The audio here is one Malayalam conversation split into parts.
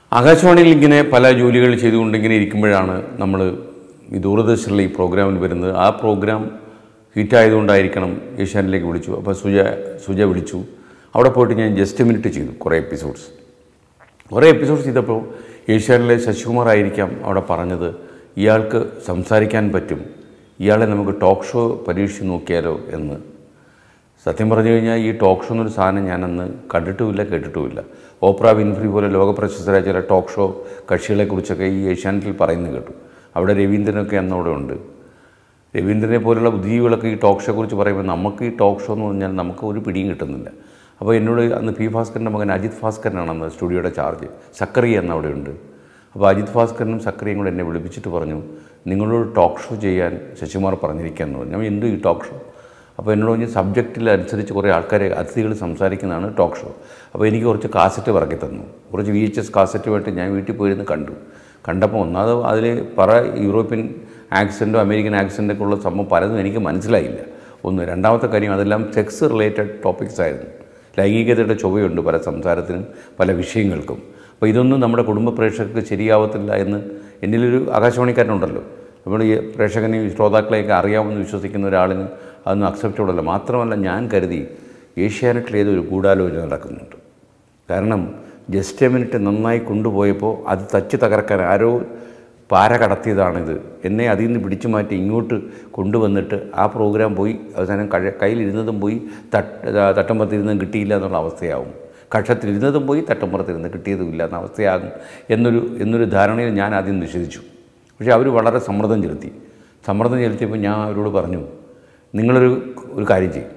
ആകാശവാണിയിൽ ഇങ്ങനെ പല ജോലികൾ ചെയ്തുകൊണ്ട് ഇങ്ങനെ ഇരിക്കുമ്പോഴാണ് നമ്മൾ ഈ ദൂരദർശനിലെ ഈ പ്രോഗ്രാമിൽ വരുന്നത് ആ പ്രോഗ്രാം ഹിറ്റായതുകൊണ്ടായിരിക്കണം ഏഷ്യാനിലേക്ക് വിളിച്ചു അപ്പോൾ സുജ സുജ വിളിച്ചു അവിടെ പോയിട്ട് ഞാൻ ജസ്റ്റ് മിനിറ്റ് ചെയ്തു കുറേ എപ്പിസോഡ്സ് കുറേ എപ്പിസോഡ്സ് ചെയ്തപ്പോൾ ഏഷ്യാനിലെ ശശികുമാർ ആയിരിക്കാം അവിടെ പറഞ്ഞത് ഇയാൾക്ക് സംസാരിക്കാൻ പറ്റും ഇയാളെ നമുക്ക് ടോക്ക് ഷോ പരീക്ഷിച്ച് നോക്കിയാലോ എന്ന് സത്യം പറഞ്ഞു കഴിഞ്ഞാൽ ഈ ടോക്ക് ഷോ എന്നൊരു സാധനം ഞാനന്ന് കണ്ടിട്ടുമില്ല കേട്ടിട്ടുമില്ല ഓപ്ര വിൻഫ്രി പോലെ ലോകപ്രശസ്തരായ ചില ടോക്ക് ഷോ കക്ഷികളെക്കുറിച്ചൊക്കെ ഈ ഏഷ്യാനെറ്റിൽ പറയുന്നത് കേട്ടു അവിടെ രവീന്ദ്രനൊക്കെ അന്ന് അവിടെ ഉണ്ട് രവീന്ദ്രനെ പോലുള്ള ബുദ്ധിജീവികളൊക്കെ ഈ ടോക്ക് ഷോ കുറിച്ച് പറയുമ്പോൾ നമുക്ക് ഈ ടോക്ക് ഷോ എന്ന് പറഞ്ഞാൽ നമുക്ക് ഒരു പിടിയും കിട്ടുന്നില്ല അപ്പോൾ എന്നോട് അന്ന് പി ഭാസ്കറിൻ്റെ മകൻ അജിത് ഭാസ്കരനാണ് അന്ന് സ്റ്റുഡിയോയുടെ ചാർജ് സക്കറി എന്ന് അവിടെ ഉണ്ട് അപ്പോൾ അജിത് ഭാസ്കരനും സക്കറിയും കൂടെ എന്നെ വിളിപ്പിച്ചിട്ട് പറഞ്ഞു നിങ്ങളോട് ടോക്ക് ഷോ ചെയ്യാൻ ശശികുമാർ പറഞ്ഞിരിക്കുകയെന്ന് പറഞ്ഞു ഞാൻ എന്തു ഈ ടോക്ക് ഷോ അപ്പോൾ എന്നോട് പറഞ്ഞ് സബ്ജക്റ്റിൽ അനുസരിച്ച് കുറേ ആൾക്കാരെ അതിഥികൾ സംസാരിക്കുന്നതാണ് ടോക്ക് ഷോ അപ്പോൾ എനിക്ക് കുറച്ച് കാസറ്റ് പറക്കി തന്നു കുറച്ച് വി എച്ച് എസ് കാസറ്റുമായിട്ട് ഞാൻ വീട്ടിൽ പോയിരുന്ന് കണ്ടു കണ്ടപ്പോൾ ഒന്നാമത് അതിൽ പറ യൂറോപ്യൻ ആക്സെൻറ്റോ അമേരിക്കൻ ആക്സെൻറ്റൊക്കെ ഉള്ള സംഭവം പലതും എനിക്ക് മനസ്സിലായില്ല ഒന്ന് രണ്ടാമത്തെ കാര്യം അതെല്ലാം സെക്സ് റിലേറ്റഡ് ടോപ്പിക്സ് ആയിരുന്നു ലൈംഗികതയുടെ ചുവയുണ്ട് പല സംസാരത്തിനും പല വിഷയങ്ങൾക്കും അപ്പോൾ ഇതൊന്നും നമ്മുടെ കുടുംബ പ്രേക്ഷകർക്ക് ശരിയാവത്തില്ല എന്ന് എന്നിലൊരു ആകാശവാണിക്കാരനുണ്ടല്ലോ നമ്മൾ ഈ പ്രേക്ഷകനെയും ശ്രോതാക്കളെയൊക്കെ അറിയാമെന്ന് വിശ്വസിക്കുന്ന ഒരാളിന് അതൊന്നും അക്സെപ്റ്റബിൾ അല്ല മാത്രമല്ല ഞാൻ കരുതി ഏഷ്യാനെറ്റിൽ ഏതൊരു ഗൂഢാലോചന നടക്കുന്നുണ്ട് കാരണം ജസ്റ്റ് എ മിനിറ്റ് നന്നായി കൊണ്ടുപോയപ്പോൾ അത് തച്ച് തകർക്കാൻ ആരോ പാര കടത്തിയതാണിത് എന്നെ അതിൽ നിന്ന് പിടിച്ചു മാറ്റി ഇങ്ങോട്ട് കൊണ്ടുവന്നിട്ട് ആ പ്രോഗ്രാം പോയി അവസാനം കഴ കയ്യിലിരുന്നതും പോയി തട്ട് തട്ടമ്പത്തിരുന്നതും കിട്ടിയില്ല എന്നുള്ള അവസ്ഥയാവും കക്ഷത്തിലിരുന്നതും പോയി തട്ടമ്പുറത്തിരുന്ന് കിട്ടിയതുമില്ല എന്ന അവസ്ഥയാകും എന്നൊരു എന്നൊരു ധാരണയിൽ ഞാൻ ആദ്യം നിഷേധിച്ചു പക്ഷേ അവർ വളരെ സമ്മർദ്ദം ചെലുത്തി സമ്മർദ്ദം ചെലുത്തിയപ്പോൾ ഞാൻ അവരോട് പറഞ്ഞു നിങ്ങളൊരു ഒരു കാര്യം ചെയ്യും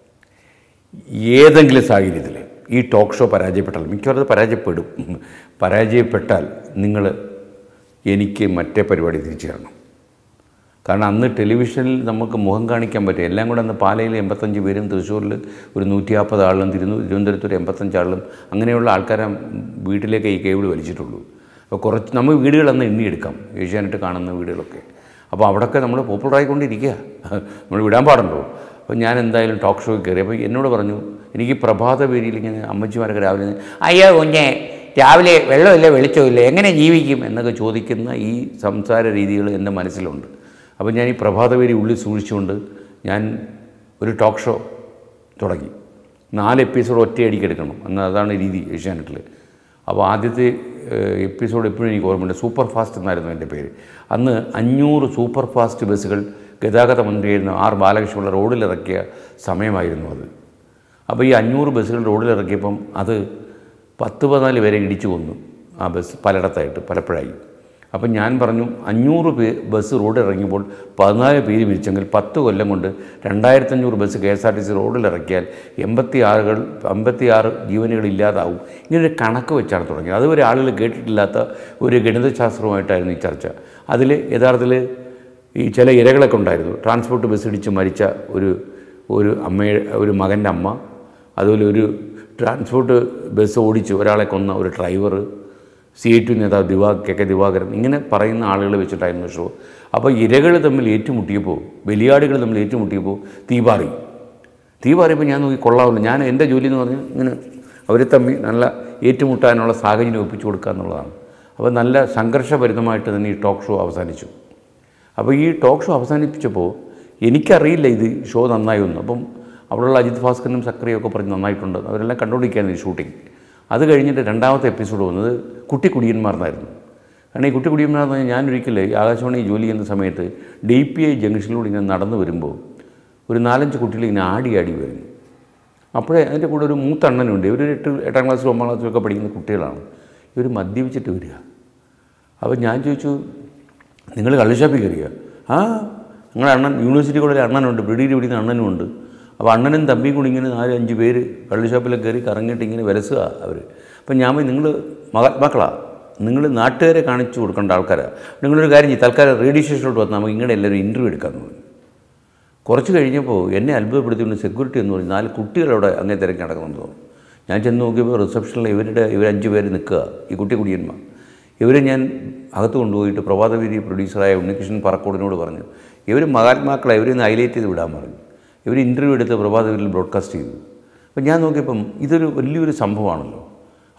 ഏതെങ്കിലും സാഹചര്യത്തിൽ ഈ ടോക്ക് ഷോ പരാജയപ്പെട്ടാൽ മിക്കവാറും അത് പരാജയപ്പെടും പരാജയപ്പെട്ടാൽ നിങ്ങൾ എനിക്ക് മറ്റേ പരിപാടി തിരിച്ചു തരണം കാരണം അന്ന് ടെലിവിഷനിൽ നമുക്ക് മുഖം കാണിക്കാൻ പറ്റും എല്ലാം കൂടെ അന്ന് പാലയിൽ എൺപത്തഞ്ച് പേരും തൃശ്ശൂരിൽ ഒരു നൂറ്റി നാൽപ്പത് ആളും തിരുവനന്തപുരം തിരുവനന്തപുരത്ത് ഒരു എൺപത്തഞ്ച് ആളും അങ്ങനെയുള്ള ആൾക്കാരെ വീട്ടിലേക്ക് ഈ കേബിൾ വലിച്ചിട്ടുള്ളൂ അപ്പോൾ കുറച്ച് നമ്മൾ വീടുകൾ അന്ന് എണ്ണിയെടുക്കാം ഏഷ്യാനെറ്റ് കാണുന്ന വീടുകളൊക്കെ അപ്പോൾ അവിടെയൊക്കെ നമ്മൾ പോപ്പുലറായിക്കൊണ്ടിരിക്കുക നമ്മൾ വിടാൻ പാടുണ്ടോ അപ്പോൾ ഞാൻ എന്തായാലും ടോക്ക് ഷോയിൽ കയറി അപ്പോൾ എന്നോട് പറഞ്ഞു എനിക്ക് പ്രഭാത പേരിൽ ഇങ്ങനെ അമ്മച്ചിമാരൊക്കെ രാവിലെ അയ്യോ കുഞ്ഞെ രാവിലെ വെള്ളമില്ല വെളിച്ചമില്ല എങ്ങനെ ജീവിക്കും എന്നൊക്കെ ചോദിക്കുന്ന ഈ സംസാര രീതികൾ എൻ്റെ മനസ്സിലുണ്ട് അപ്പോൾ ഞാൻ ഈ പ്രഭാതപേരി ഉള്ളിൽ സൂക്ഷിച്ചുകൊണ്ട് ഞാൻ ഒരു ടോക്ക് ഷോ തുടങ്ങി നാല് എപ്പിസോഡ് ഒറ്റയടിക്ക് എടുക്കണം എന്നാൽ അതാണ് രീതി ഏഷ്യാനെറ്റിൽ അപ്പോൾ ആദ്യത്തെ എപ്പിസോഡ് എപ്പോഴും എനിക്ക് ഓർമ്മയുണ്ട് സൂപ്പർ ഫാസ്റ്റ് എന്നായിരുന്നു എൻ്റെ പേര് അന്ന് അഞ്ഞൂറ് സൂപ്പർ ഫാസ്റ്റ് ബസ്സുകൾ ഗതാഗത മന്ത്രിയായിരുന്ന ആർ ബാലകൃഷ്ണപിള്ള റോഡിലിറക്കിയ സമയമായിരുന്നു അത് അപ്പോൾ ഈ അഞ്ഞൂറ് ബസ്സുകൾ റോഡിലിറക്കിയപ്പം അത് പത്ത് പതിനാല് പേരെ ഇടിച്ചു കൊന്നു ആ ബസ് പലയിടത്തായിട്ട് പലപ്പോഴായി അപ്പം ഞാൻ പറഞ്ഞു അഞ്ഞൂറ് പേ ബസ് റോഡിൽ ഇറങ്ങിയപ്പോൾ പതിനാല് പേര് മരിച്ചെങ്കിൽ പത്ത് കൊല്ലം കൊണ്ട് രണ്ടായിരത്തഞ്ഞൂറ് bus K S R T C റോഡിൽ ഇറക്കിയാൽ എൺപത്തി ആറുകൾ അമ്പത്തി ആറ് ജീവനുകൾ ഇല്ലാതാവും ഇങ്ങനൊരു കണക്ക് വെച്ചാണ് തുടങ്ങിയത് അതുവരെ ആളുകൾ കേട്ടിട്ടില്ലാത്ത ഒരു ഗണിതശാസ്ത്രവുമായിട്ടായിരുന്നു ഈ ചർച്ച അതിൽ യഥാർത്ഥത്തിൽ ഈ ചില ഇരകളൊക്കെ ഉണ്ടായിരുന്നു ട്രാൻസ്പോർട്ട് ബസ് ഇടിച്ച് മരിച്ച ഒരു ഒരു അമ്മയുടെ ഒരു മകൻ്റെ അമ്മ അതുപോലെ ഒരു ട്രാൻസ്പോർട്ട് ബസ് ഓടിച്ച് ഒരാളെ കൊന്ന ഒരു ഡ്രൈവർ സി ഐ ടു നേതാവ് ദിവാ കെ കെ ദിവാകരൻ ഇങ്ങനെ പറയുന്ന ആളുകളെ വെച്ചിട്ടായിരുന്നു ഷോ അപ്പോൾ ഇരകൾ തമ്മിൽ ഏറ്റുമുട്ടിയപ്പോൾ ബലിയാടുകൾ തമ്മിൽ ഏറ്റുമുട്ടിയപ്പോൾ തീപാറി തീപാറിയപ്പോൾ ഞാൻ നോക്കി കൊള്ളാവില്ല ഞാൻ എൻ്റെ ജോലി എന്ന് പറഞ്ഞാൽ ഇങ്ങനെ അവരെ തമ്മിൽ നല്ല ഏറ്റുമുട്ടാനുള്ള സാഹചര്യം ഒപ്പിച്ചു കൊടുക്കുക എന്നുള്ളതാണ് അപ്പോൾ നല്ല സംഘർഷഭരിതമായിട്ട് തന്നെ ഈ ടോക്ക് ഷോ അവസാനിച്ചു അപ്പോൾ ഈ ടോക്ക് ഷോ അവസാനിപ്പിച്ചപ്പോൾ എനിക്കറിയില്ല ഇത് ഷോ നന്നായി ഒന്നും അപ്പം അവിടെയുള്ള അജിത് ഭാസ്കരനും സക്രിയും ഒക്കെ പറഞ്ഞ് നന്നായിട്ടുണ്ട് അവരെല്ലാം കണ്ടുകൊണ്ടിരിക്കുകയായിരുന്നു ഈ ഷൂട്ടിംഗ് അത് കഴിഞ്ഞിട്ട് രണ്ടാമത്തെ എപ്പിസോഡ് വന്നത് കുട്ടി കുടിയന്മാർന്നായിരുന്നു കാരണം ഈ കുട്ടി കുടിയന്മാർ എന്ന് പറഞ്ഞാൽ ഞാനൊരിക്കൽ ഈ ആകാശവാണി ജോലി ചെയ്യുന്ന സമയത്ത് ഡി പി ഐ ജംഗ്ഷനിലൂടെ ഇങ്ങനെ നടന്നു വരുമ്പോൾ ഒരു നാലഞ്ച് കുട്ടികൾ ഇങ്ങനെ ആടി ആടി വരുന്നു അപ്പോഴേ അതിൻ്റെ കൂടെ ഒരു മൂത്തണ്ണനുണ്ട് ഇവർ എട്ട് എട്ടാം ക്ലാസ്സിലും ഒമ്പതാം ക്ലാസ്സിലൊക്കെ പഠിക്കുന്ന കുട്ടികളാണ് ഇവർ മദ്യപിച്ചിട്ട് വരിക അപ്പോൾ ഞാൻ ചോദിച്ചു നിങ്ങൾ കള്ളുഷാപ്പിൽ കയറിയ ആ നിങ്ങളുടെ അണ്ണൻ യൂണിവേഴ്സിറ്റി കോളേജിൽ അണ്ണനുണ്ട് ബ്രിഡിയിൽ പിടിക്കുന്ന അണ്ണനും ഉണ്ട് അപ്പോൾ അണ്ണനും തമ്പിയും കൂടി ഇങ്ങനെ നാല് അഞ്ച് പേര് കള്ളുഷാപ്പിലൊക്കെ കയറി കറങ്ങിയിട്ട് ഇങ്ങനെ വിലസുക അവർ അപ്പം ഞാൻ പോയി നിങ്ങൾ മഹാത്മാക്കളാണ് നിങ്ങൾ നാട്ടുകാരെ കാണിച്ചു കൊടുക്കേണ്ട ആൾക്കാരാണ് നിങ്ങളൊരു കാര്യം ചെയ്യും തൽക്കാലം റേഡിയോ സ്റ്റേഷനിലോട്ട് വന്നാൽ നമുക്ക് ഇങ്ങനെ എല്ലാവരും ഇൻ്റർവ്യൂ എടുക്കാമെന്ന് പറഞ്ഞു കുറച്ച് കഴിഞ്ഞപ്പോൾ എന്നെ അത്ഭുതപ്പെടുത്തിക്കൊണ്ട് സെക്യൂരിറ്റി എന്ന് പറഞ്ഞ് നാല് കുട്ടികളവിടെ അങ്ങനെ തിരക്കി നടക്കുന്നുണ്ട് തോന്നുന്നു ഞാൻ ചെന്ന് നോക്കിയപ്പോൾ റിസപ്ഷനിൽ ഇവരുടെ ഇവർ അഞ്ച് പേര് നിൽക്കുക ഈ കുട്ടി കുടിയന്മാർ ഇവരെ ഞാൻ അകത്ത് കൊണ്ടുപോയിട്ട് പ്രഭാതവീതി പ്രൊഡ്യൂസറായ ഉണ്ണികൃഷ്ണൻ പറക്കോടിനോട് പറഞ്ഞു ഇവർ മഹാത്മാക്കളെ ഇവരൊന്ന് ഹൈലൈറ്റ് ചെയ്ത് വിടാൻ പറഞ്ഞു ഇവർ ഇൻ്റർവ്യൂ എടുത്ത് പ്രഭാതവീതിയിൽ ബ്രോഡ്കാസ്റ്റ് ചെയ്തു അപ്പം ഞാൻ നോക്കിയപ്പം ഇതൊരു വലിയൊരു സംഭവമാണല്ലോ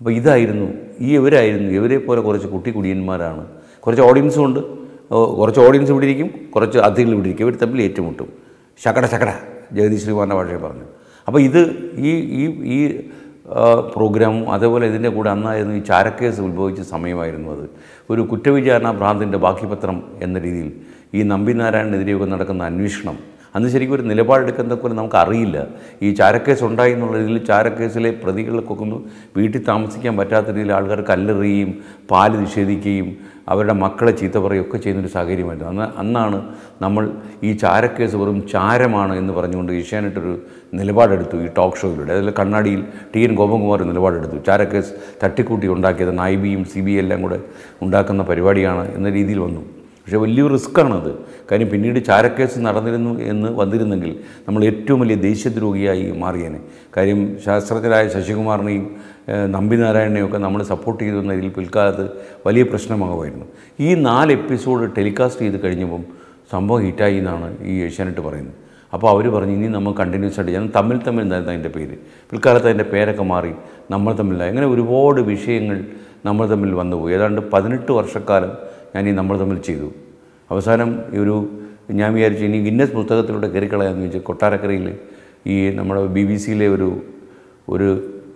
അപ്പോൾ ഇതായിരുന്നു ഈ ഇവരായിരുന്നു ഇവരെ പോലെ കുറച്ച് കുട്ടി കുടിയന്മാരാണ് കുറച്ച് ഓഡിയൻസും ഉണ്ട് ഓ, കുറച്ച് ഓഡിയൻസ് ഇവിടെ ഇരിക്കും കുറച്ച് അതിഥികൾ ഇവിടെ ഇരിക്കും ഇവർ തമ്മിൽ ഏറ്റുമുട്ടും ശകട ശകട ജഗദീഷ് ശ്രീകുമാറിൻ്റെ ഭാഷയിൽ പറഞ്ഞു അപ്പോൾ ഇത് ഈ ഈ ഈ ആ, പ്രോഗ്രാമും അതേപോലെ ഇതിൻ്റെ കൂടെ അന്നായിരുന്നു ഈ ചാരക്കേസ് ഉത്ഭവിച്ച സമയമായിരുന്നു അത് ഒരു കുറ്റവിചാരണ ഭ്രാന്തിൻ്റെ ബാക്കി പത്രം എന്ന രീതിയിൽ ഈ നമ്പിനാരായണനെതിരെയൊക്കെ നടക്കുന്ന അന്വേഷണം അന്ന് ശരിക്കും ഒരു നിലപാടെടുക്കുന്ന പോലെ നമുക്ക് അറിയില്ല ഈ ചാരക്കേസ് ഉണ്ടായി എന്നുള്ള രീതിയിൽ ചാരക്കേസിലെ പ്രതികൾക്കൊക്കെ ഒന്ന് വീട്ടിൽ താമസിക്കാൻ പറ്റാത്ത രീതിയിൽ ആൾക്കാർ കല്ലെറിയുകയും പാല് നിഷേധിക്കുകയും അവരുടെ മക്കളെ ചീത്ത പറയുകയൊക്കെ ചെയ്യുന്നൊരു സാഹചര്യമായിരുന്നു അന്ന് അന്നാണ് നമ്മൾ ഈ ചാരക്കേസ് വെറും ചാരമാണ് എന്ന് പറഞ്ഞുകൊണ്ട് ഏഷ്യാനെട്ടൊരു നിലപാടെടുത്തു ഈ ടോക്ക് ഷോയിലൂടെ അതിൽ കണ്ണാടിയിൽ ടി എൻ ഗോപകുമാർ ഒരു നിലപാടെടുത്തു ചാരക്കേസ് തട്ടിക്കൂട്ടി ഉണ്ടാക്കിയത് ഐ ബിയും സി ബി എല്ലാം കൂടെ ഉണ്ടാക്കുന്ന പരിപാടിയാണ് എന്ന രീതിയിൽ വന്നു പക്ഷേ വലിയൊരു റിസ്ക്കാണത് കാര്യം പിന്നീട് ചാരക്കേസ് നടന്നിരുന്നു എന്ന് വന്നിരുന്നെങ്കിൽ നമ്മൾ ഏറ്റവും വലിയ ദേശീയദ്രോഹിയായി മാറിയേനെ കാര്യം ശാസ്ത്രജ്ഞരായ ശശികുമാറിനെയും ഏഹ്, നമ്പിനാരായണനെയും ഒക്കെ നമ്മൾ സപ്പോർട്ട് ചെയ്തു എന്ന രീതിയിൽ പിൽക്കാലത്ത് വലിയ പ്രശ്നമാകുമായിരുന്നു ഈ നാല് എപ്പിസോഡ് ടെലികാസ്റ്റ് ചെയ്ത് കഴിഞ്ഞപ്പം സംഭവം ഹിറ്റായി എന്നാണ് ഈ ഏഷ്യാനെറ്റ് പറയുന്നത് അപ്പോൾ അവർ പറഞ്ഞു ഇനി നമ്മൾ കണ്ടിന്യൂസ് ആയിട്ട് ഞാൻ തമ്മിൽ തമ്മിൽ എന്തായിരുന്നു അതിൻ്റെ പേര് പിൽക്കാലത്ത് അതിൻ്റെ പേരൊക്കെ മാറി നമ്മൾ തമ്മിലായി അങ്ങനെ ഒരുപാട് വിഷയങ്ങൾ നമ്മൾ തമ്മിൽ വന്നുപോയി ഏതാണ്ട് പതിനെട്ട് വർഷക്കാലം ഞാൻ ഈ നമ്മൾ തമ്മിൽ ചെയ്തു അവസാനം ഈ ഒരു ഞാൻ വിചാരിച്ചു ഇനി ഗിന്നസ് പുസ്തകത്തിലൂടെ കയറിക്കളയാന്ന് വെച്ചാൽ കൊട്ടാരക്കരയിൽ ഈ നമ്മുടെ ബി ബി സിയിലെ ഒരു ഒരു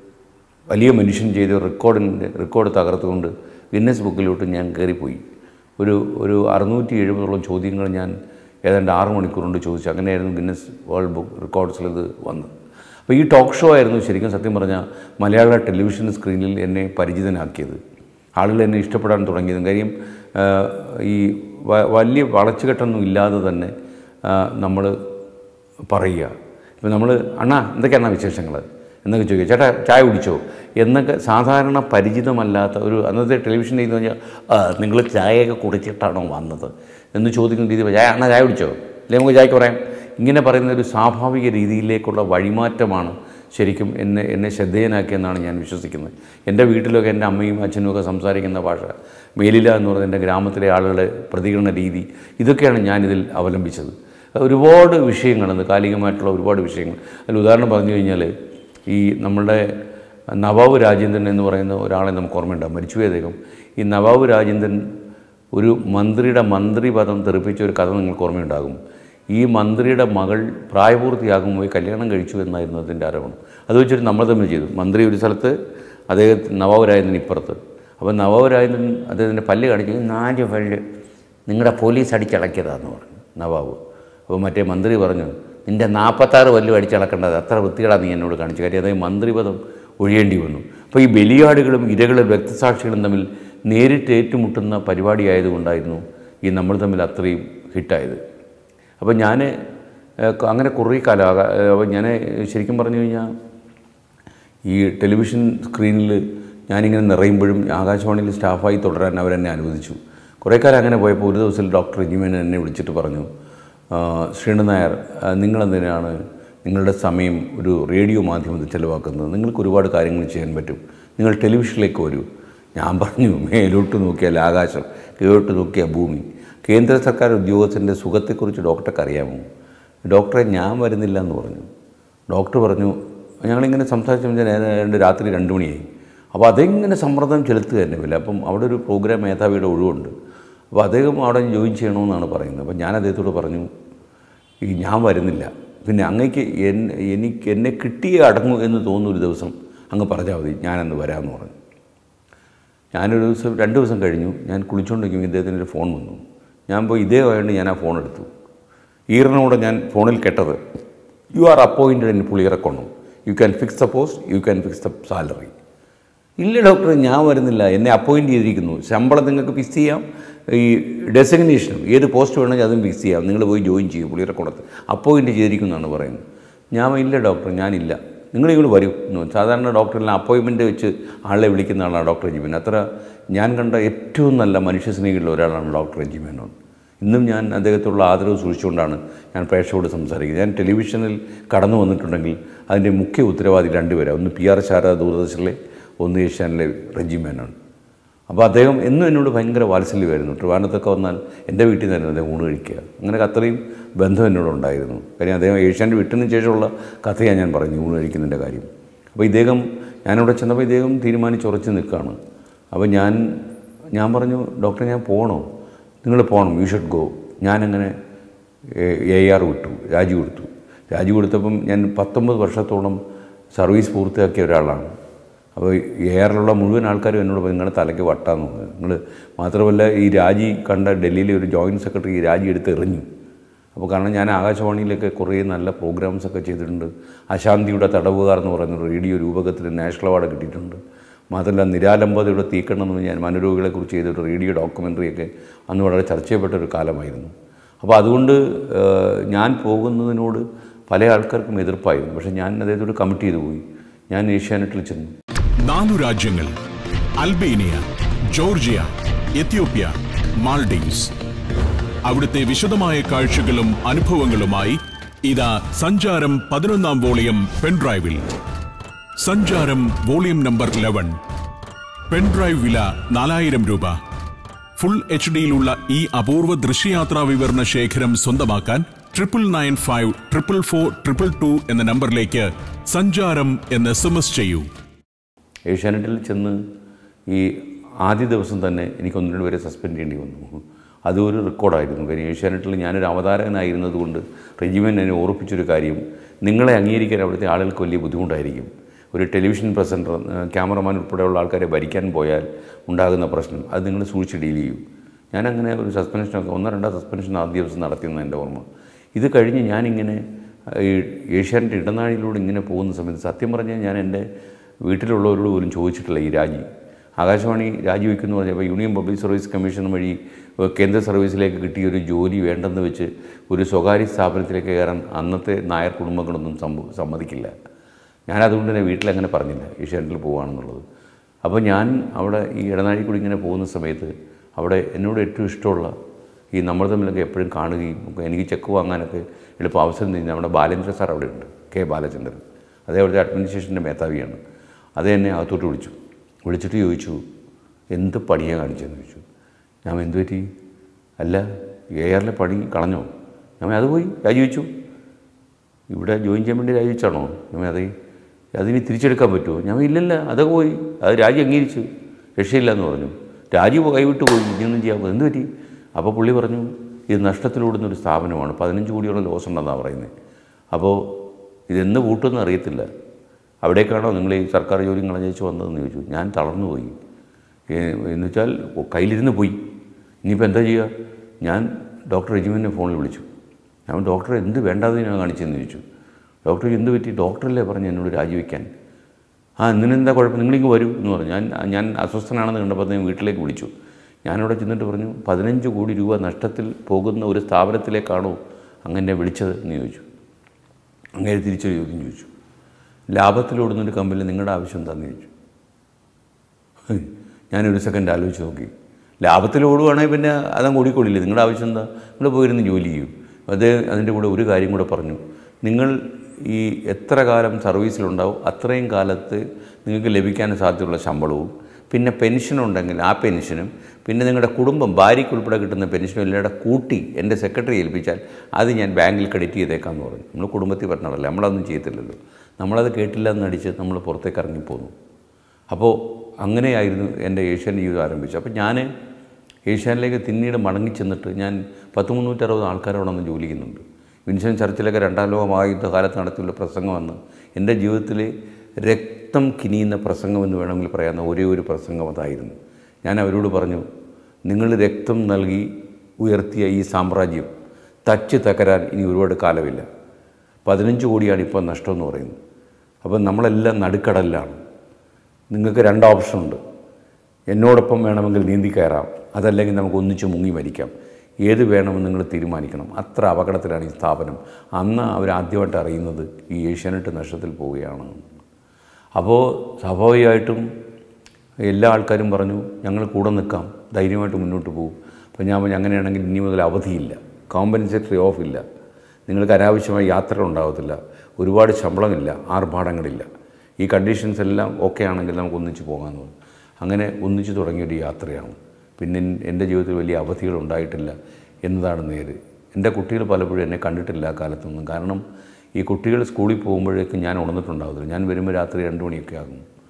വലിയ മനുഷ്യൻ ചെയ്ത റെക്കോർഡിൻ്റെ റെക്കോർഡ് തകർത്തുകൊണ്ട് ഗിന്നസ് ബുക്കിലോട്ട് ഞാൻ കയറിപ്പോയി ഒരു ഒരു അറുന്നൂറ്റി എഴുപതോളം ചോദ്യങ്ങൾ ഞാൻ ഏതാണ്ട് ആറ് മണിക്കൂർ കൊണ്ട് ചോദിച്ചു അങ്ങനെയായിരുന്നു ഗിന്നസ് വേൾഡ് ബുക്ക് റെക്കോർഡ്സിൽ ഇത് വന്നത് അപ്പോൾ ഈ ടോക്ക് ഷോ ആയിരുന്നു ശരിക്കും സത്യം പറഞ്ഞാൽ മലയാള ടെലിവിഷൻ സ്ക്രീനിൽ എന്നെ പരിചിതനാക്കിയത് ആളുകൾ എന്നെ ഇഷ്ടപ്പെടാൻ തുടങ്ങിയതും കാര്യം ആ, ഈ വ- വലിയ വളച്ചുകെട്ടൊന്നും ഇല്ലാതെ തന്നെ നമ്മൾ പറയുക ഇപ്പം നമ്മൾ അണ്ണാ എന്തൊക്കെയാണ് വിശേഷങ്ങൾ എന്നൊക്കെ ചോദിക്കുക ചേട്ടാ ചായ കുടിച്ചോ എന്നൊക്കെ സാധാരണ പരിചിതമല്ലാത്ത ഒരു അന്നത്തെ ടെലിവിഷൻ എന്ന് പറഞ്ഞാൽ നിങ്ങൾ ചായയൊക്കെ കുടിച്ചിട്ടാണോ വന്നത് എന്ന് ചോദിക്കുന്ന രീതി ചായ അണ്ണാ ചായ കുടിച്ചോ അല്ലെങ്കിൽ നമുക്ക് ചായക്ക് പറയാം ഇങ്ങനെ പറയുന്ന ഒരു സ്വാഭാവിക രീതിയിലേക്കുള്ള വഴിമാറ്റമാണ് ശരിക്കും എന്നെ എന്നെ ശ്രദ്ധേയനാക്കിയെന്നാണ് ഞാൻ വിശ്വസിക്കുന്നത് എൻ്റെ വീട്ടിലൊക്കെ എൻ്റെ അമ്മയും അച്ഛനും ഒക്കെ സംസാരിക്കുന്ന ഭാഷ മേലില എന്ന് പറയുന്ന എൻ്റെ ഗ്രാമത്തിലെ ആളുകളുടെ പ്രതികരണ രീതി ഇതൊക്കെയാണ് ഞാനിതിൽ അവലംബിച്ചത് ഒരുപാട് വിഷയങ്ങളുണ്ട് കാലികമായിട്ടുള്ള ഒരുപാട് വിഷയങ്ങൾ അതിൽ ഉദാഹരണം പറഞ്ഞു കഴിഞ്ഞാൽ ഈ നമ്മളുടെ നവാബ് രാജേന്ദ്രൻ എന്ന് പറയുന്ന ഒരാളെ നമുക്ക് ഓർമ്മയുണ്ടാകും മരിച്ചുപോയ അദ്ദേഹം ഈ നവാബ് രാജേന്ദ്രൻ ഒരു മന്ത്രിയുടെ മന്ത്രി പദം തെറിപ്പിച്ച ഒരു കഥ നിങ്ങൾക്ക് ഓർമ്മയുണ്ടാകും ഈ മന്ത്രിയുടെ മകൾ പ്രായപൂർത്തിയാകുമ്പോൾ കല്യാണം കഴിച്ചു എന്നായിരുന്നു അതിൻ്റെ ആരോപണം അത് വെച്ചിട്ട് നമ്മൾ തമ്മിൽ ചെയ്തു മന്ത്രി ഒരു സ്ഥലത്ത് അദ്ദേഹത്തിന് നവാബ് രാജേന്ദ്രൻ ഇപ്പുറത്ത് അപ്പോൾ നവാബ് രാജേന്ദ്രൻ അദ്ദേഹത്തിൻ്റെ പല്ല് കാണിച്ചു "ഈ നാല് പല്ല് നിങ്ങളുടെ പോലീസ് അടിച്ചടക്കിയതാന്ന് പറഞ്ഞു നവാബ് അപ്പോൾ മറ്റേ മന്ത്രി പറഞ്ഞു നിൻ്റെ നാൽപ്പത്താറ് പല്ല് അടിച്ചടക്കേണ്ടത് അത്ര വൃത്തികേടാണ് നീ എന്നോട് കാണിച്ചു കാര്യം അദ്ദേഹം മന്ത്രിപദം ഒഴിയേണ്ടി വന്നു അപ്പോൾ ഈ ബലിയാടുകളും ഇരകളും രക്തസാക്ഷികളും തമ്മിൽ നേരിട്ട് ഏറ്റുമുട്ടുന്ന പരിപാടി ആയതുകൊണ്ടായിരുന്നു ഈ നമ്മൾ തമ്മിൽ അത്രയും ഹിറ്റായത് അപ്പോൾ ഞാൻ അങ്ങനെ കുറേ കാലം ആകാ- ഏഹ് അപ്പോൾ ഞാൻ ശരിക്കും പറഞ്ഞു കഴിഞ്ഞാൽ ഈ ടെലിവിഷൻ സ്ക്രീനിൽ ഞാനിങ്ങനെ നിറയുമ്പോഴും ആകാശവാണിയിൽ സ്റ്റാഫായി തുടരാൻ അവരെന്നെ അനുവദിച്ചു കുറേ കാലം അങ്ങനെ പോയപ്പോൾ ഒരു ദിവസം ഡോക്ടർ ജിമേൻ എന്നെ വിളിച്ചിട്ട് പറഞ്ഞു "ആ, ശ്രീണ നായർ ആ, നിങ്ങളെന്തിനാണ് നിങ്ങളുടെ സമയം ഒരു റേഡിയോ മാധ്യമത്തിൽ ചിലവാക്കുന്നത് നിങ്ങൾക്ക് ഒരുപാട് കാര്യങ്ങൾ ചെയ്യാൻ പറ്റും നിങ്ങൾ ടെലിവിഷനിലേക്ക് വരൂ ഞാൻ പറഞ്ഞു മേലോട്ട് നോക്കിയാൽ ആകാശം കീഴോട്ട് നോക്കിയാൽ ഭൂമി കേന്ദ്ര സർക്കാർ ഉദ്യോഗസ്ഥൻ്റെ സുഖത്തെക്കുറിച്ച് ഡോക്ടർക്ക് അറിയാമോ ഡോക്ടറെ ഞാൻ വരുന്നില്ല എന്ന് പറഞ്ഞു ഡോക്ടർ പറഞ്ഞു ഞങ്ങളിങ്ങനെ സംസാരിച്ച് രണ്ട് രാത്രി രണ്ട് മണിയായി അപ്പോൾ അതെങ്ങനെ സമ്മർദ്ദം ചെലുത്തുക തന്നെ ഇല്ല അപ്പം അവിടെ ഒരു പ്രോഗ്രാം മേധാവിയുടെ ഒഴിവുണ്ട് അപ്പോൾ അദ്ദേഹം അവിടെ ജോയിൻ ചെയ്യണമെന്നാണ് പറയുന്നത് അപ്പോൾ ഞാൻ അദ്ദേഹത്തോട് പറഞ്ഞു ഈ ഞാൻ വരുന്നില്ല പിന്നെ അങ്ങേക്ക് എൻ എനിക്ക് എന്നെ കിട്ടിയേ അടങ്ങൂ എന്ന് തോന്നുന്ന ഒരു ദിവസം അങ്ങ് പറഞ്ഞാൽ മതി ഞാനന്ന് വരാമെന്ന് പറഞ്ഞു ഞാനൊരു ദിവസം രണ്ട് ദിവസം കഴിഞ്ഞു ഞാൻ കുളിച്ചുകൊണ്ടിരിക്കും ഇദ്ദേഹത്തിൻ്റെ ഒരു ഫോൺ വന്നു ഞാൻ പോയി ഇദ്ദേഹമായതുകൊണ്ട് ഞാൻ ആ ഫോൺ എടുത്തു ഈറിനോട് ഞാൻ ഫോണിൽ കേട്ടത് യു ആർ അപ്പോയിൻറ്റഡ് ഇൻ പുളിയിറക്കണം you can fix the post you can fix the salary ഇല്ല ഡോക്ടർ ഞാൻ വരുന്നില്ല എന്നെ അപ്പോയിൻറ്റ് ചെയ്തിരിക്കുന്നു ശമ്പളം നിങ്ങൾക്ക് ഫിക്സ് ചെയ്യാം ഈ ഡെസിഗ്നേഷനും ഏത് പോസ്റ്റ് വേണമെങ്കിൽ അതും ഫിക്സ് ചെയ്യാം നിങ്ങൾ പോയി ജോയിൻ ചെയ്യും പുളിയിറക്കുളത്ത് അപ്പോയിൻറ്റ് ചെയ്തിരിക്കുന്നു എന്നാണ് പറയുന്നത് ഞാൻ ഇല്ല ഡോക്ടർ ഞാനില്ല നിങ്ങൾ ഇങ്ങോട്ട് വരൂ എന്ന് പറഞ്ഞു. സാധാരണ ഡോക്ടറിനെ അപ്പോയിൻമെൻറ്റ് വെച്ച് ആളെ വിളിക്കുന്ന ആളാണ് ഡോക്ടർ ജിമൻ അത്ര ഞാൻ കണ്ട ഏറ്റവും നല്ല മനുഷ്യസ്നേഹിയുള്ള ഒരാളാണ് ഡോക്ടർ ജിമേനോൻ ഇന്നും ഞാൻ അദ്ദേഹത്തോടുള്ള ആദരവ് സൂക്ഷിച്ചുകൊണ്ടാണ് ഞാൻ പ്രേക്ഷകരോട് സംസാരിക്കുന്നത് ഞാൻ ടെലിവിഷനിൽ കടന്നു വന്നിട്ടുണ്ടെങ്കിൽ അതിൻ്റെ മുഖ്യ ഉത്തരവാദി രണ്ടുപേരാണ് ഒന്ന് പി ആർ ശാരദ ദൂരദർശനിലെ ഒന്ന് ഏഷ്യാനിലെ റെജി മേനോൻ അപ്പോൾ അദ്ദേഹം എന്നും എന്നോട് ഭയങ്കര വാത്സല്യമായിരുന്നു ട്രിവാൻഡത്തൊക്കെ വന്നാൽ എൻ്റെ വീട്ടിൽ നിന്നായിരുന്നു അദ്ദേഹം ഊണ് കഴിക്കുക അങ്ങനെ അത്രയും ബന്ധം എന്നോടുണ്ടായിരുന്നു കാര്യം അദ്ദേഹം ഏഷ്യാൻ്റെ വിട്ടതിന് ശേഷമുള്ള കഥയാണ് ഞാൻ പറഞ്ഞു ഊണ് കഴിക്കുന്നതിൻ്റെ കാര്യം അപ്പോൾ ഇദ്ദേഹം ഞാനിവിടെ ചെന്നപ്പോൾ ഇദ്ദേഹം തീരുമാനിച്ചുറച്ച് നിൽക്കുകയാണ് അപ്പോൾ ഞാൻ ഞാൻ പറഞ്ഞു ഡോക്ടറെ ഞാൻ പോകണോ നിങ്ങൾ പോകണം യു ഷുഡ് ഗോ ഞാനങ്ങനെ എ ആർ വിട്ടു രാജി കൊടുത്തു രാജി കൊടുത്തപ്പം ഞാൻ പത്തൊമ്പത് വർഷത്തോളം സർവീസ് പൂർത്തിയാക്കിയ ഒരാളാണ് അപ്പോൾ എയറിലുള്ള മുഴുവൻ ആൾക്കാരും എന്നോട് പറയും, നിങ്ങളുടെ തലയ്ക്ക് വട്ടാന്ന് പറഞ്ഞു നിങ്ങൾ മാത്രമല്ല ഈ രാജി കണ്ട ഡൽഹിയിലെ ഒരു ജോയിൻറ്റ് സെക്രട്ടറി ഈ രാജി എടുത്ത് എറിഞ്ഞു അപ്പോൾ കാരണം ഞാൻ ആകാശവാണിയിലൊക്കെ കുറേ നല്ല പ്രോഗ്രാംസ് ഒക്കെ ചെയ്തിട്ടുണ്ട് അശാന്തിയുടെ തടവുകാർ എന്ന് പറയുന്ന റേഡിയോ രൂപകത്തിന് നാഷണൽ അവാർഡ് കിട്ടിയിട്ടുണ്ട് മാത്രമല്ല നിരാലംബതയുടെ തീക്കണം എന്ന് ഞാൻ മനോരോഗികളെക്കുറിച്ച് ചെയ്തൊരു റേഡിയോ ഡോക്യുമെൻ്ററിയൊക്കെ അന്ന് വളരെ ചർച്ച ചെയ്യപ്പെട്ട ഒരു കാലമായിരുന്നു അപ്പോൾ അതുകൊണ്ട് ഏഹ്, ഞാൻ പോകുന്നതിനോട് പല ആൾക്കാർക്കും എതിർപ്പായിരുന്നു പക്ഷേ ഞാൻ അദ്ദേഹത്തോട് കമ്മിറ്റ് ചെയ്തു പോയി ഞാൻ ഏഷ്യാനെറ്റിൽ ചെന്നു നാലു രാജ്യങ്ങൾ അൽബേനിയ ജോർജിയ എത്യോപ്യ മാൾഡീവ്സ് അവിടുത്തെ വിശദമായ കാഴ്ചകളും അനുഭവങ്ങളുമായി ഇതാ സഞ്ചാരം പതിനൊന്നാം വോളിയം പെൻഡ്രൈവിൽ സഞ്ചാരം വോളിയം നമ്പർ ലെവൻ പെൻഡ്രൈവ് വില നാലായിരം രൂപ ഫുൾ എച്ച് ഡിയിലുള്ള ഈ അപൂർവ ദൃശ്യയാത്രാ വിവരണ ശേഖരം സ്വന്തമാക്കാൻ triple nine five triple four triple two എന്ന നമ്പറിലേക്ക് സഞ്ചാരം എന്ന് എസ് എം എസ് ചെയ്യൂ ഏഷ്യാനെറ്റിൽ ചെന്ന് ഈ ആദ്യ ദിവസം തന്നെ എനിക്ക് ഒന്ന് രണ്ട് പേരെ സസ്പെൻഡ് ചെയ്യേണ്ടി വന്നു അതൊരു റെക്കോർഡായിരുന്നു കാര്യം ഏഷ്യാനെറ്റിൽ ഞാനൊരു അവതാരകനായിരുന്നതുകൊണ്ട് റെജിമെൻ എന്നെ ഓർപ്പിച്ചൊരു കാര്യം നിങ്ങളെ അംഗീകരിക്കാൻ അവിടുത്തെ ആളുകൾക്ക് വലിയ ബുദ്ധിമുട്ടായിരിക്കും ഒരു ടെലിവിഷൻ പ്രസൻറ്റർ ക്യാമറമാൻ ഉൾപ്പെടെയുള്ള ആൾക്കാരെ ഭരിക്കാൻ പോയാൽ ഉണ്ടാകുന്ന പ്രശ്നം അത് നിങ്ങൾ സൂക്ഷിച്ച് ഡീൽ ചെയ്യും ഞാനങ്ങനെ ഒരു സസ്പെൻഷനൊക്കെ ഒന്നോ രണ്ടോ സസ്പെൻഷൻ ആദ്യ ദിവസം നടത്തിയെന്ന് എൻ്റെ ഓർമ്മ ഇത് കഴിഞ്ഞ് ഞാനിങ്ങനെ ഈ ഏഷ്യാനെറ്റ് ഇടനാഴിയിലൂടെ ഇങ്ങനെ പോകുന്ന സമയത്ത് സത്യം പറഞ്ഞാൽ ഞാൻ എൻ്റെ വീട്ടിലുള്ളവരോട് പോലും ചോദിച്ചിട്ടില്ല ഈ രാജി ആകാശവാണി രാജിവെക്കുന്നു പറഞ്ഞപ്പോൾ യൂണിയൻ പബ്ലിക് സർവീസ് കമ്മീഷൻ വഴി ഏഹ്, കേന്ദ്ര സർവീസിലേക്ക് കിട്ടിയ ഒരു ജോലി വേണ്ടെന്ന് വെച്ച് ഒരു സ്വകാര്യ സ്ഥാപനത്തിലേക്ക് കയറാൻ അന്നത്തെ നായർ കുടുംബങ്ങളൊന്നും സമ്മ സമ്മതിക്കില്ല ഞാൻ അതുകൊണ്ട് തന്നെ വീട്ടിലങ്ങനെ പറഞ്ഞില്ല ഏഷ്യാനെറ്റിൽ പോവുകയാണെന്നുള്ളത് അപ്പോൾ ഞാൻ അവിടെ ഈ ഇടനാഴി കൂടി ഇങ്ങനെ പോകുന്ന സമയത്ത് അവിടെ എന്നോട് ഏറ്റവും ഇഷ്ടമുള്ള ഈ നമ്മൾ തമ്മിലൊക്കെ എപ്പോഴും കാണുകയും ഒക്കെ എനിക്ക് ചെക്ക് വാങ്ങാനൊക്കെ എളുപ്പം അവസരം തരുന്ന നമ്മുടെ ബാലേന്ദ്ര സാർ അവിടെ ഉണ്ട് കെ ബാലചന്ദ്രൻ അതേ അവിടുത്തെ അഡ്മിനിസ്ട്രേഷൻ്റെ മേധാവിയാണ് അത് എന്നെ അകത്തോട്ട് വിളിച്ചു വിളിച്ചിട്ട് ചോദിച്ചു എന്ത് പണിയാണ് കാണിച്ചതെന്ന് ചോദിച്ചു ഞാൻ എന്ത് പറ്റി അല്ല എ ആറിലെ പണി കളഞ്ഞോ ഞാൻ അത് പോയി രാജിവെച്ചു ഇവിടെ ജോയിൻ ചെയ്യാൻ വേണ്ടി രാജിവെച്ചാണോ ഞാൻ അതെ അതിന് തിരിച്ചെടുക്കാൻ പറ്റുമോ ഞാൻ ഇല്ലല്ല അതൊക്കെ പോയി അത് രാജി അംഗീകരിച്ചു രക്ഷയില്ല എന്ന് പറഞ്ഞു രാജി കൈവിട്ട് പോയി ഇനിയൊന്നും ചെയ്യാൻ എന്ത് പറ്റി അപ്പോൾ പുള്ളി പറഞ്ഞു ഇത് നഷ്ടത്തിലോടുന്ന ഒരു സ്ഥാപനമാണ് പതിനഞ്ച് കോടിയോളം ലോസ് ഉണ്ടെന്നാണ് പറയുന്നത് അപ്പോൾ ഇതെന്ന് പൂട്ടുമെന്ന് അറിയത്തില്ല അവിടേക്കാണോ നിങ്ങൾ ഈ സർക്കാർ ജോലി കളഞ്ഞേച്ച് വന്നതെന്ന് ചോദിച്ചു ഞാൻ തളർന്നു പോയി എന്ന് വെച്ചാൽ കയ്യിലിരുന്ന് പോയി ഇനിയിപ്പോൾ എന്താ ചെയ്യുക ഞാൻ ഡോക്ടർ റെജിമെൻ്റെ ഫോണിൽ വിളിച്ചു ഞാൻ ഡോക്ടർ എന്ത് വേണ്ടാതെ ഞാൻ കാണിച്ചെന്ന് ചോദിച്ചു ഡോക്ടർ എന്ത് പറ്റി ഡോക്ടറല്ലേ പറഞ്ഞു എന്നോട് രാജിവെക്കാൻ ആ എന്തിനെന്താ കുഴപ്പം നിങ്ങളിങ്ങ് വരൂ എന്ന് പറഞ്ഞു ഞാൻ ഞാൻ അസ്വസ്ഥനാണെന്ന് കണ്ടപ്പോൾ അദ്ദേഹം വീട്ടിലേക്ക് വിളിച്ചു ഞാനവിടെ ചെന്നിട്ട് പറഞ്ഞു പതിനഞ്ച് കോടി രൂപ നഷ്ടത്തിൽ പോകുന്ന ഒരു സ്ഥാപനത്തിലേക്കാണോ അങ്ങനെ വിളിച്ചത് എന്ന് ചോദിച്ചു അങ്ങനെ തിരിച്ചൊരു ചോദ്യം ചോദിച്ചു ലാഭത്തിലോടുന്നൊരു കമ്പനി നിങ്ങളുടെ ആവശ്യം എന്താണെന്ന് ചോദിച്ചു ഞാനൊരു സെക്കൻഡ് ആലോചിച്ച് നോക്കി ലാഭത്തിൽ ഓടുവാണെങ്കിൽ പിന്നെ അതങ്ങ് ഓടിക്കൊള്ളില്ലേ നിങ്ങളുടെ ആവശ്യം എന്താ നിങ്ങൾ പോയിരുന്ന് ജോലി ചെയ്യും അത് അതിൻ്റെ കൂടെ ഒരു കാര്യം കൂടെ പറഞ്ഞു നിങ്ങൾ ഈ എത്ര കാലം സർവീസിലുണ്ടാവും അത്രയും കാലത്ത് നിങ്ങൾക്ക് ലഭിക്കാൻ സാധ്യതയുള്ള ശമ്പളവും പിന്നെ പെൻഷൻ ഉണ്ടെങ്കിൽ ആ പെൻഷനും പിന്നെ നിങ്ങളുടെ കുടുംബം ഭാര്യയ്ക്ക് ഉൾപ്പെടെ കിട്ടുന്ന പെൻഷനും എല്ലാം കൂട്ടി എൻ്റെ സെക്രട്ടറി ഏൽപ്പിച്ചാൽ അത് ഞാൻ ബാങ്കിൽ ക്രെഡിറ്റ് ചെയ്തേക്കാമെന്ന് പറഞ്ഞു നമ്മൾ കുടുംബത്തിൽ പറഞ്ഞതല്ല നമ്മളതൊന്നും ചെയ്യത്തില്ലല്ലോ നമ്മളത് കേട്ടില്ല എന്നടിച്ച് നമ്മൾ പുറത്തേക്ക് ഇറങ്ങിപ്പോന്നു അപ്പോൾ അങ്ങനെയായിരുന്നു എൻ്റെ ഏഷ്യൻ ജീവിതം ആരംഭിച്ചത് അപ്പോൾ ഞാൻ ഏഷ്യാനിലേക്ക് പിന്നീട് മടങ്ങി ചെന്നിട്ട് ഞാൻ പത്ത് മുന്നൂറ്ററുപത് ആൾക്കാരോടെ ഒന്ന് ജോലി ചെയ്യുന്നുണ്ട് വിൻസൻ ചർച്ചിലൊക്കെ രണ്ടാം ലോക മഹായുദ്ധ കാലത്ത് നടത്തിയുള്ള പ്രസംഗം വന്ന് എൻ്റെ ജീവിതത്തിലെ രക്തം കിനിയുന്ന പ്രസംഗം എന്ന് വേണമെങ്കിൽ പറയാവുന്ന ഒരേ ഒരു പ്രസംഗം അതായിരുന്നു ഞാൻ അവരോട് പറഞ്ഞു നിങ്ങൾ രക്തം നൽകി ഉയർത്തിയ ഈ സാമ്രാജ്യം തച്ച് തകരാൻ ഇനി ഒരുപാട് കാലമില്ല പതിനഞ്ച് കോടിയാണ് ഇപ്പോൾ നഷ്ടമെന്ന് പറയുന്നത് അപ്പം നമ്മളെല്ലാം നടുക്കടലിലാണ് നിങ്ങൾക്ക് രണ്ട് ഓപ്ഷനുണ്ട് എന്നോടൊപ്പം വേണമെങ്കിൽ നീന്തി കയറാം അതല്ലെങ്കിൽ നമുക്ക് ഒന്നിച്ച് മുങ്ങി മരിക്കാം ഏത് വേണമെന്ന് നിങ്ങൾ തീരുമാനിക്കണം അത്ര അപകടത്തിലാണ് ഈ സ്ഥാപനം അന്ന് അവർ ആദ്യമായിട്ട് അറിയുന്നത് ഈ ഏഷ്യാനെറ്റ് നഷ്ടത്തിൽ പോവുകയാണ് അപ്പോൾ സ്വാഭാവികമായിട്ടും എല്ലാ ആൾക്കാരും പറഞ്ഞു ഞങ്ങൾ കൂടെ നിൽക്കാം ധൈര്യമായിട്ട് മുന്നോട്ട് പോകും അപ്പോൾ ഞാൻ പറഞ്ഞു അങ്ങനെയാണെങ്കിൽ ഇനി മുതൽ അവധിയില്ല കോമ്പൻസേറ്ററി ഓഫ് ഇല്ല നിങ്ങൾക്ക് അനാവശ്യമായ യാത്ര ഉണ്ടാകത്തില്ല ഒരുപാട് ശമ്പളമില്ല ആർഭാടങ്ങളില്ല ഈ കണ്ടീഷൻസ് എല്ലാം ഓക്കെ ആണെങ്കിൽ നമുക്ക് ഒന്നിച്ച് പോകാമെന്ന് പറഞ്ഞു അങ്ങനെ ഒന്നിച്ച് തുടങ്ങിയൊരു യാത്രയാണ് പിന്നെ എൻ്റെ ജീവിതത്തിൽ വലിയ അവധികൾ ഉണ്ടായിട്ടില്ല എന്നതാണ് നേര് എൻ്റെ കുട്ടികൾ പലപ്പോഴും എന്നെ കണ്ടിട്ടില്ല ആ കാലത്തൊന്നും കാരണം ഈ കുട്ടികൾ സ്കൂളിൽ പോകുമ്പോഴേക്കും ഞാൻ ഉണർന്നിട്ടുണ്ടാകത്തില്ല ഞാൻ വരുമ്പോൾ രാത്രി രണ്ട് മണിയൊക്കെ ആകും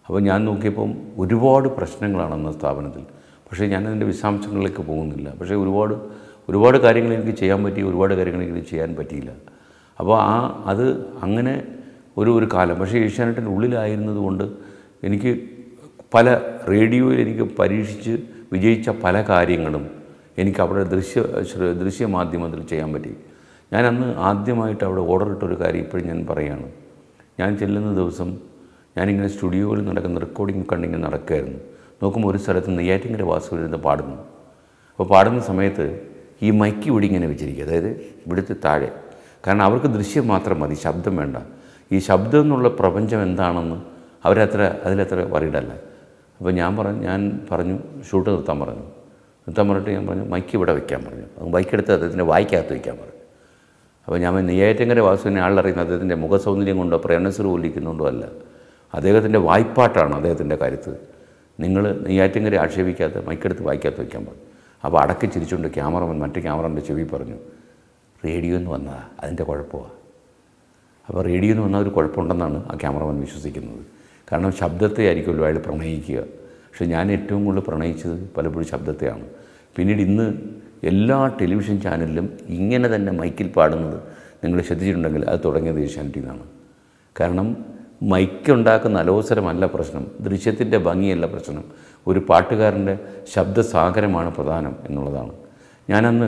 അപ്പോൾ ഞാൻ നോക്കിയപ്പം ഒരുപാട് പ്രശ്നങ്ങളാണ് അന്ന് സ്ഥാപനത്തിൽ പക്ഷേ ഞാനതിൻ്റെ വിശദാംശങ്ങളിലേക്ക് പോകുന്നില്ല പക്ഷേ ഒരുപാട് ഒരുപാട് കാര്യങ്ങൾ എനിക്ക് ചെയ്യാൻ പറ്റി ഒരുപാട് കാര്യങ്ങൾ എനിക്ക് ചെയ്യാൻ പറ്റിയില്ല അപ്പോൾ ആ അത് അങ്ങനെ ഒരു ഒരു കാലം പക്ഷേ ഏഷ്യാനെറ്റിൻ്റെ ഉള്ളിലായിരുന്നത് കൊണ്ട് എനിക്ക് പല റേഡിയോയിൽ എനിക്ക് പരീക്ഷിച്ച് വിജയിച്ച പല കാര്യങ്ങളും എനിക്ക് അവിടെ ദൃശ്യ ശ്ര- ദൃശ്യമാധ്യമത്തിൽ ചെയ്യാൻ പറ്റി ഞാൻ അന്ന് ആദ്യമായിട്ട് അവിടെ ഓർഡർ ഇട്ടൊരു കാര്യം ഇപ്പോഴും ഞാൻ പറയുകയാണ് ഞാൻ ചെല്ലുന്ന ദിവസം ഞാനിങ്ങനെ സ്റ്റുഡിയോകളിൽ നടക്കുന്ന റെക്കോർഡിംഗ് കണ്ടിങ്ങനെ നടക്കുകയായിരുന്നു നോക്കുമ്പോൾ ഒരു സ്ഥലത്ത് നെയ്യാറ്റിങ്കര വാസുവിരുന്ന് പാടുന്നു അപ്പോൾ പാടുന്ന സമയത്ത് ഈ മൈക്ക് ഇവിടെ ഇങ്ങനെ വെച്ചിരിക്കുക അതായത് ഇവിടുത്തെ താഴെ കാരണം അവർക്ക് ദൃശ്യം മാത്രം മതി ശബ്ദം വേണ്ട ഈ ശബ്ദം എന്നുള്ള പ്രപഞ്ചം എന്താണെന്ന് അവരത്ര അതിലത്ര വറീഡല്ല അപ്പോൾ ഞാൻ പറഞ്ഞു ഞാൻ പറഞ്ഞു ഷൂട്ട് നിർത്താൻ പറഞ്ഞു നിർത്താൻ പറഞ്ഞിട്ട് ഞാൻ പറഞ്ഞു മൈക്ക് ഇവിടെ വെക്കാൻ പറഞ്ഞു അത് മൈക്ക് എടുത്ത് അദ്ദേഹത്തിൻ്റെ വായിക്കകത്ത് വയ്ക്കാൻ പറഞ്ഞു അപ്പോൾ ഞാൻ നെയ്യാറ്റങ്കര വാസുവിനെ ആളറിയുന്ന അദ്ദേഹത്തിൻ്റെ മുഖസൗന്ദര്യം കൊണ്ടോ പ്രേരണസുർ കൊല്ലിക്കുന്നുണ്ടോ അല്ല അദ്ദേഹത്തിൻ്റെ വായ്പാട്ടാണ് അദ്ദേഹത്തിൻ്റെ കരുത്ത് നിങ്ങൾ നെയ്യാറ്റങ്കരെ ആക്ഷേപിക്കാത്ത മൈക്കെടുത്ത് വായിക്കാത്ത വയ്ക്കാൻ പറഞ്ഞു അപ്പോൾ അടക്കി ചിരിച്ചുകൊണ്ട് ക്യാമറമാൻ മറ്റു ക്യാമറൻ്റെ ചെവി പറഞ്ഞു റേഡിയോ എന്ന് വന്നതാ അതിൻ്റെ കുഴപ്പമാണ് അപ്പോൾ റേഡിയോ എന്ന് വന്നാൽ ഒരു കുഴപ്പമുണ്ടെന്നാണ് ആ ക്യാമറമാൻ വിശ്വസിക്കുന്നത് കാരണം ശബ്ദത്തെ ആയിരിക്കുമല്ലോ അയാൾ പ്രണയിക്കുക പക്ഷേ ഞാൻ ഏറ്റവും കൂടുതൽ പ്രണയിച്ചത് പലപ്പോഴും ശബ്ദത്തെയാണ് പിന്നീട് ഇന്ന് എല്ലാ ടെലിവിഷൻ ചാനലിലും ഇങ്ങനെ തന്നെ മൈക്കിൽ പാടുന്നത് നിങ്ങൾ ശ്രദ്ധിച്ചിട്ടുണ്ടെങ്കിൽ അത് തുടങ്ങിയത് ഏഷ്യാനെറ്റിൽ നിന്നാണ് കാരണം മൈക്ക് ഉണ്ടാക്കുന്ന അലോസരമല്ല പ്രശ്നം ദൃശ്യത്തിൻ്റെ ഭംഗിയല്ല പ്രശ്നം ഒരു പാട്ടുകാരൻ്റെ ശബ്ദസാഗരമാണ് പ്രധാനം എന്നുള്ളതാണ് ഞാനന്ന്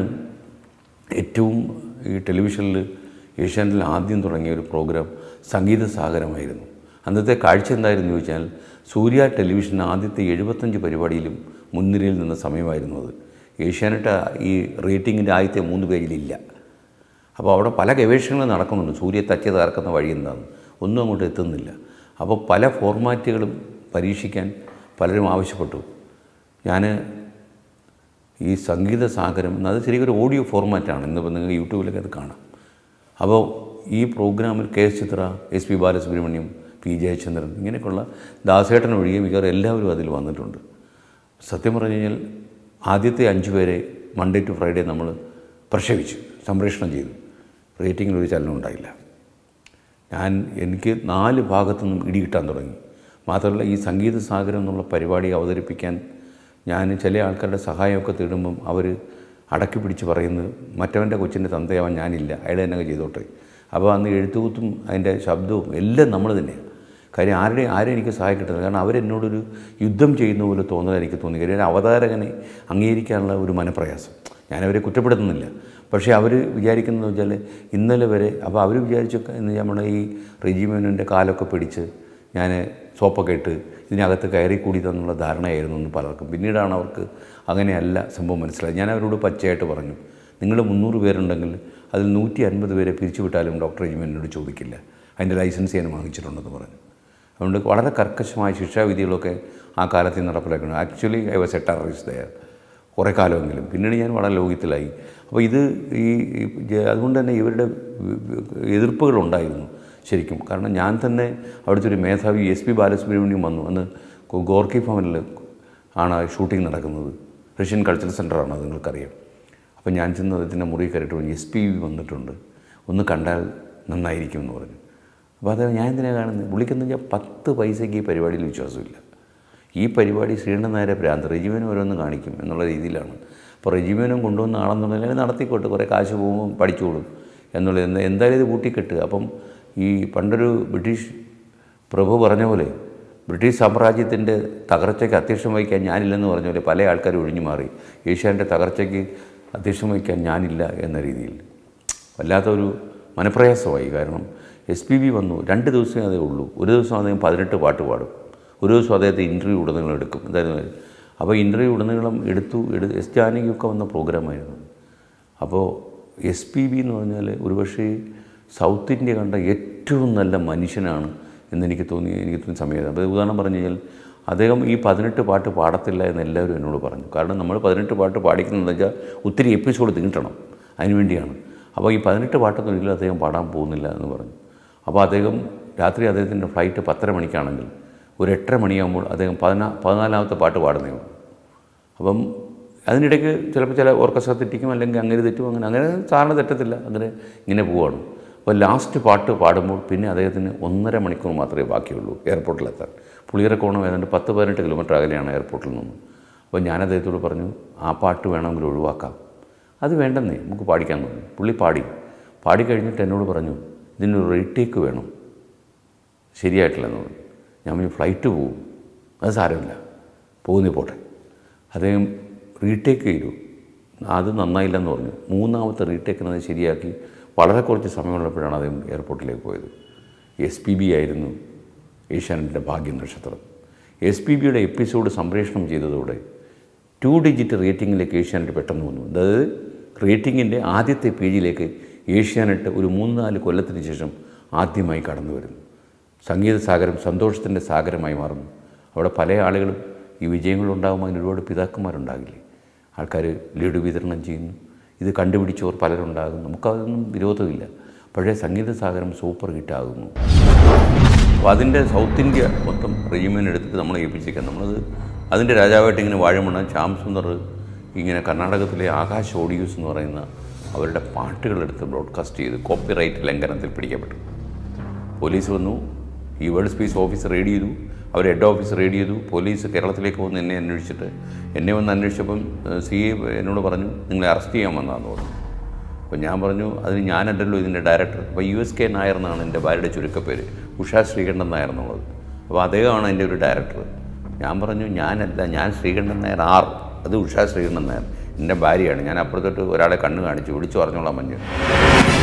ഏറ്റവും ഈ ടെലിവിഷനിൽ ഏഷ്യാനെറ്റിൽ ആദ്യം തുടങ്ങിയ ഒരു പ്രോഗ്രാം സംഗീത സാഗരമായിരുന്നു അന്നത്തെ കാഴ്ച എന്തായിരുന്നു ചോദിച്ചാൽ സൂര്യ ടെലിവിഷൻ ആദ്യത്തെ എഴുപത്തഞ്ച് പരിപാടിയിലും മുൻനിരയിൽ നിന്ന സമയമായിരുന്നു അത് ഏഷ്യാനെറ്റ് ഈ റേറ്റിങ്ങിൻ്റെ ആദ്യത്തെ മൂന്ന് പേജിലില്ല അപ്പോൾ അവിടെ പല ഗവേഷണങ്ങളും നടക്കുന്നുണ്ട് സൂര്യ തച്ചി തകർക്കുന്ന വഴി എന്താണ് ഒന്നും അങ്ങോട്ട് എത്തുന്നില്ല അപ്പോൾ പല ഫോർമാറ്റുകളും പരീക്ഷിക്കാൻ പലരും ആവശ്യപ്പെട്ടു ഞാൻ ഈ സംഗീത സാഗരം അത് ശരിക്കും ഒരു ഓഡിയോ ഫോർമാറ്റാണ് ഇന്നിപ്പോൾ നിങ്ങൾ യൂട്യൂബിലൊക്കെ അത് കാണാം അപ്പോൾ ഈ പ്രോഗ്രാമിൽ K S Chithra S P Balasubrahmanyam P Jayachandran ഇങ്ങനെയൊക്കെയുള്ള ദാസേട്ടൻ ഒഴികെ മിക്കവാറും എല്ലാവരും അതിൽ വന്നിട്ടുണ്ട് സത്യം പറഞ്ഞു കഴിഞ്ഞാൽ ആദ്യത്തെ അഞ്ച് പേരെ മൺഡേ ടു ഫ്രൈഡേ നമ്മൾ പ്രക്ഷേപിച്ചു സംപ്രേഷണം ചെയ്തു റേറ്റിങ്ങിൽ ഒരു ചലനം ഉണ്ടായില്ല ഞാൻ എനിക്ക് നാല് ഭാഗത്തു നിന്നും ഇടി കിട്ടാൻ തുടങ്ങി മാത്രമല്ല ഈ സംഗീത സാഗരം എന്നുള്ള പരിപാടി അവതരിപ്പിക്കാൻ ഞാൻ ചില ആൾക്കാരുടെ സഹായമൊക്കെ തേടുമ്പം അവർ അടക്കി പിടിച്ച് പറയുന്നത് മറ്റവൻ്റെ കൊച്ചിൻ്റെ തന്തയാവാൻ ഞാനില്ല അയാൾ തന്നെ അങ്ങ് ചെയ്തോട്ടെ അപ്പോൾ അന്ന് എഴുത്തുകുത്തും അതിൻ്റെ ശബ്ദവും എല്ലാം നമ്മൾ തന്നെയാണ് കാര്യം ആരുടെ ആരും എനിക്ക് സഹായം കിട്ടുന്നത് കാരണം അവരെന്നോടൊരു യുദ്ധം ചെയ്യുന്ന പോലെ തോന്നുന്നത് എനിക്ക് തോന്നി കാര്യം ഒരു അവതാരകനെ അംഗീകരിക്കാനുള്ള ഒരു മനപ്രയാസം ഞാനവരെ കുറ്റപ്പെടുത്തുന്നില്ല പക്ഷേ അവർ വിചാരിക്കുന്നത് വെച്ചാൽ ഇന്നലെ വരെ അപ്പോൾ അവർ വിചാരിച്ചൊക്കെ എന്ന് നമ്മുടെ ഈ റെജിമെൻറ്റിൻ്റെ കാലൊക്കെ പിടിച്ച് ഞാൻ സോപ്പൊക്കെ ഇട്ട് ഇതിനകത്ത് കയറി കൂടി എന്നുള്ള ധാരണയായിരുന്നു എന്ന് പലർക്കും പിന്നീടാണ് അവർക്ക് അങ്ങനെയല്ല സംഭവം മനസ്സിലായത് ഞാൻ അവരോട് പച്ചയായിട്ട് പറഞ്ഞു നിങ്ങൾ മുന്നൂറ് പേരുണ്ടെങ്കിൽ അതിൽ നൂറ്റി അൻപത് പേരെ പിരിച്ചുവിട്ടാലും ഡോക്ടർ റെജിമെൻറ്റിനോട് ചോദിക്കില്ല അതിൻ്റെ ലൈസൻസ് ഞാൻ വാങ്ങിച്ചിട്ടുണ്ടെന്ന് പറഞ്ഞു അതുകൊണ്ട് വളരെ കർക്കശമായ ശിക്ഷാവിധികളൊക്കെ ആ കാലത്ത് നടപ്പിലാക്കണം actually I was a terrorist there കുറേ കാലമെങ്കിലും പിന്നീട് ഞാൻ വളരെ ലോകത്തിലായി അപ്പോൾ ഇത് ഈ ഈ ജ- അതുകൊണ്ട് തന്നെ ഇവരുടെ വി- വി- എതിർപ്പുകളുണ്ടായിരുന്നു ശരിക്കും കാരണം ഞാൻ തന്നെ അവിടുത്തെ ഒരു മേധാവി എസ് പി ബാലസുബ്രഹ്മണ്യം വന്നു അന്ന് ഗോ- ഗോർക്കി ഭവനിൽ ആണ് ഷൂട്ടിംഗ് നടക്കുന്നത് റഷ്യൻ കൾച്ചറൽ സെൻ്ററാണ് അത് നിങ്ങൾക്കറിയാം അപ്പോൾ ഞാൻ ചെന്ന് അദ്ദേഹത്തിൻ്റെ മുറി കയറിയിട്ട് പറഞ്ഞു എസ് പി വന്നിട്ടുണ്ട് ഒന്ന് കണ്ടാൽ നന്നായിരിക്കും എന്ന് പറഞ്ഞു അപ്പോൾ അത് ഞാൻ എന്തിനാണ് കാണുന്നത് പുള്ളിക്കെന്ന് വെച്ചാൽ പത്ത് പൈസയ്ക്ക് ഈ പരിപാടിയിൽ വിശ്വാസമില്ല ഈ പരിപാടി ശ്രീകണ്ഠൻ നായരെ ഭ്രാന്ത് റെജിമേനും ഓരോന്ന് കാണിക്കും എന്നുള്ള രീതിയിലാണ് അപ്പോൾ റെജിമേനും കൊണ്ടുവന്ന ആളെന്നുണ്ടെങ്കിൽ നടത്തിക്കോട്ടെ കുറേ കാശ് പോകുമ്പോൾ പഠിച്ചോളും എന്നുള്ളത് എന്താ എന്തായാലും ഇത് കൂട്ടിക്കെട്ട് അപ്പം ഈ പണ്ടൊരു ബ്രിട്ടീഷ് പ്രഭു പറഞ്ഞ പോലെ ബ്രിട്ടീഷ് സാമ്രാജ്യത്തിൻ്റെ തകർച്ചയ്ക്ക് അധ്യക്ഷം വഹിക്കാൻ ഞാനില്ലെന്ന് പറഞ്ഞ പോലെ പല ആൾക്കാരും ഒഴിഞ്ഞു മാറി ഏഷ്യാൻ്റെ തകർച്ചയ്ക്ക് അധ്യക്ഷം വഹിക്കാൻ ഞാനില്ല എന്ന രീതിയിൽ വല്ലാത്തൊരു മനപ്രയാസമായി കാരണം എസ് പി ബി വന്നു രണ്ട് ദിവസമേ അതേ ഉള്ളൂ ഒരു ദിവസം അദ്ദേഹം പതിനെട്ട് പാട്ട് പാടും ഒരു ദിവസം അദ്ദേഹത്തെ ഇൻ്റർവ്യൂ ഉടനീളം എടുക്കും എന്തായിരുന്നു അപ്പോൾ ഇൻ്റർവ്യൂ ഉടനീളം എടുത്തു എടു എസ് ജാനകിയൊക്കെ വന്ന പ്രോഗ്രാമായിരുന്നു അപ്പോൾ എസ് പി ബി എന്ന് പറഞ്ഞാൽ ഒരുപക്ഷേ സൗത്ത് ഇന്ത്യ കണ്ട ഏറ്റവും നല്ല മനുഷ്യനാണ് എന്നെനിക്ക് തോന്നി എനിക്ക് തോന്നിയ സമയത്ത് അപ്പോൾ ഉദാഹരണം പറഞ്ഞു കഴിഞ്ഞാൽ അദ്ദേഹം ഈ പതിനെട്ട് പാട്ട് പാടത്തില്ല എന്ന് എല്ലാവരും എന്നോട് പറഞ്ഞു കാരണം നമ്മൾ പതിനെട്ട് പാട്ട് പാടിക്കുന്നതെന്ന് വെച്ചാൽ ഒത്തിരി എപ്പിസോഡ് നീട്ടണം അതിനുവേണ്ടിയാണ് അപ്പോൾ ഈ പതിനെട്ട് പാട്ടൊന്നും ഒരിക്കലും അദ്ദേഹം പാടാൻ പോകുന്നില്ല എന്ന് പറഞ്ഞു അപ്പോൾ അദ്ദേഹം രാത്രി അദ്ദേഹത്തിൻ്റെ ഫ്ലൈറ്റ് പത്തര മണിക്കാണെങ്കിൽ ഒരു എട്ടര മണിയാകുമ്പോൾ അദ്ദേഹം പതിനാ പതിനാലാമത്തെ പാട്ട് പാടുന്നേ ഉള്ളൂ അപ്പം അതിനിടയ്ക്ക് ചിലപ്പോൾ ചില ഓർക്കസ്ട്ര തെറ്റിക്കും അല്ലെങ്കിൽ അങ്ങനെ തെറ്റും അങ്ങനെ അങ്ങനെ സാറിന് തെറ്റത്തില്ല അങ്ങനെ ഇങ്ങനെ പോവാണ് അപ്പോൾ ലാസ്റ്റ് പാട്ട് പാടുമ്പോൾ പിന്നെ അദ്ദേഹത്തിന് ഒന്നര മണിക്കൂർ മാത്രമേ ബാക്കിയുള്ളൂ എയർപോർട്ടിലെത്താൻ പുളിയറക്കോണം ഏതാണ്ട് പത്ത് പതിനെട്ട് കിലോമീറ്റർ അകലെയാണ് എയർപോർട്ടിൽ നിന്ന് അപ്പോൾ ഞാൻ അദ്ദേഹത്തോട് പറഞ്ഞു ആ പാട്ട് വേണമെങ്കിൽ ഒഴിവാക്കാം അത് വേണ്ടെന്നേ നമുക്ക് പാടിക്കാൻ തോന്നി പുള്ളി പാടി പാടിക്കഴിഞ്ഞിട്ട് എന്നോട് പറഞ്ഞു ഇതിനൊരു റീടേക്ക് വേണം ശരിയായിട്ടില്ലെന്ന് പറഞ്ഞു ഞാൻ പറഞ്ഞു ഫ്ലൈറ്റ് പോവും അത് സാരമില്ല പോകുന്നേ പോട്ടെ അദ്ദേഹം റീടേക്ക് ചെയ്തു അത് നന്നായില്ലെന്ന് പറഞ്ഞു മൂന്നാമത്തെ റീടേക്കിനത് ശരിയാക്കി വളരെ കുറച്ച് സമയമുള്ളപ്പോഴാണ് അദ്ദേഹം എയർപോർട്ടിലേക്ക് പോയത് എസ് പി ബി ആയിരുന്നു ഏഷ്യാനെറ്റിൻ്റെ ഭാഗ്യ നക്ഷത്രം എസ് പി ബിയുടെ എപ്പിസോഡ് സംപ്രേഷണം ചെയ്തതോടെ ടു ഡിജിറ്റ് റേറ്റിംഗിലേക്ക് ഏഷ്യാനെറ്റ് പെട്ടെന്ന് വന്നു അതായത് റേറ്റിംഗിൻ്റെ ആദ്യത്തെ പേജിലേക്ക് ഏഷ്യാനെറ്റ് ഒരു മൂന്ന് നാല് കൊല്ലത്തിന് ശേഷം ആദ്യമായി കടന്നു വരുന്നു സംഗീത സാഗരം സന്തോഷത്തിൻ്റെ സാഗരമായി മാറുന്നു അവിടെ പല ആളുകളും ഈ വിജയങ്ങളുണ്ടാകുമ്പോൾ അതിന് ഒരുപാട് പിതാക്കന്മാരുണ്ടാകില്ലേ ആൾക്കാർ ലഡു വിതരണം ചെയ്യുന്നു ഇത് കണ്ടുപിടിച്ചവർ പലരുണ്ടാകും നമുക്കതൊന്നും വിരോധമില്ല പക്ഷേ സംഗീത സാഗരം സൂപ്പർ ഹിറ്റാകുന്നു അപ്പോൾ അതിൻ്റെ സൗത്ത് ഇന്ത്യ മൊത്തം റെജിമെൻ്റ് എടുത്തിട്ട് നമ്മൾ ഏൽപ്പിച്ചേക്കാം നമ്മളത് അതിൻ്റെ രാജാവായിട്ട് ഇങ്ങനെ വാഴമണ്ണ ശ്യാം സുന്ദർ ഇങ്ങനെ കർണാടകത്തിലെ ആകാശ് ഓഡിയോസ് എന്ന് പറയുന്ന അവരുടെ പാട്ടുകളെടുത്ത് ബ്രോഡ്കാസ്റ്റ് ചെയ്ത് കോപ്പി റൈറ്റ് ലംഘനത്തിൽ പിടിക്കപ്പെട്ടു പോലീസ് വന്നു ഈ വേൾഡ് സ്പേസ് ഓഫീസ് റെയ്ഡ് ചെയ്തു അവർ ഹെഡ് ഓഫീസ് റെയ്ഡ് ചെയ്തു പോലീസ് കേരളത്തിലേക്ക് വന്ന് എന്നെ അന്വേഷിച്ചിട്ട് എന്നെ വന്ന് അന്വേഷിച്ചപ്പം സി എ എന്നോട് പറഞ്ഞു നിങ്ങളെ അറസ്റ്റ് ചെയ്യാൻ വന്നതാന്ന് പറഞ്ഞു അപ്പോൾ ഞാൻ പറഞ്ഞു അതിന് ഞാനല്ലല്ലോ ഇതിൻ്റെ ഡയറക്ടർ അപ്പോൾ യു എസ് കെ നായർ എന്നാണ് എൻ്റെ ഭാര്യയുടെ ചുരുക്കപ്പേര് ഉഷാ ശ്രീകണ്ഠൻ നായർ എന്നുള്ളത് അപ്പോൾ അദ്ദേഹമാണ് എൻ്റെ ഒരു ഡയറക്ടർ ഞാൻ പറഞ്ഞു ഞാനല്ല ഞാൻ ശ്രീകണ്ഠൻ നായർ ആർ അത് ഉഷാ ശ്രീകണ്ഠൻ നായർ എൻ്റെ ഭാര്യയാണ് ഞാൻ അപ്പുറത്തോട്ട് ഒരാളെ കണ്ണ് കാണിച്ചു വിളിച്ചു പറഞ്ഞോളാം മഞ്ഞ്